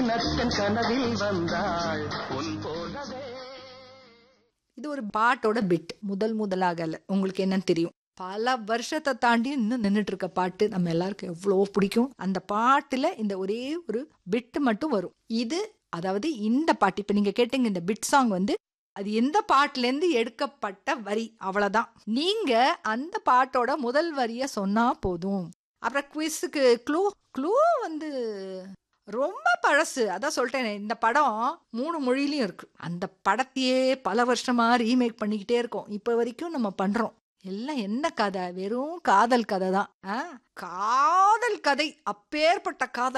நத்தன் கனவில் வந்தாள் பொன் போலவே இது ஒரு பாட்டோட பிட் முதல் முதலாக இல்ல. உங்களுக்கு என்னன்னு தெரியும் பல வருஷத்தை தாண்டி இன்னும் நின்னுட்டு இருக்க பாட்டு நம்ம எல்லாருக்கும் எவ்வளோ பிடிக்கும் அந்த பாட்டுல இந்த ஒரே ஒரு பிட் மட்டும் வரும் இது அதாவது இந்த பாட்டு இப்ப நீங்க கேட்டீங்க இந்த பிட் சாங் வந்து அது எந்த பாட்டுல இருந்து எடுக்கப்பட்ட வரி அவ்வளவுதான் நீங்க அந்த பாட்டோட முதல் வரிய சொன்னா போதும் அப்புறம் குவிஸுக்கு க்ளூ க்ளூ வந்து ரொம்ப பழசு அதான் சொல்லிட்டேனே இந்த படம் மூணு மொழியிலயும் இருக்கு அந்த படத்தையே பல வருஷமா ரீமேக் பண்ணிக்கிட்டே இருக்கோம் இப்ப வரைக்கும் நம்ம பண்றோம் எல்லாம் என்ன கதை வெறும் காதல் கதை தான் ஆ? காதல் கதை அப்பேற்பட்ட காதல்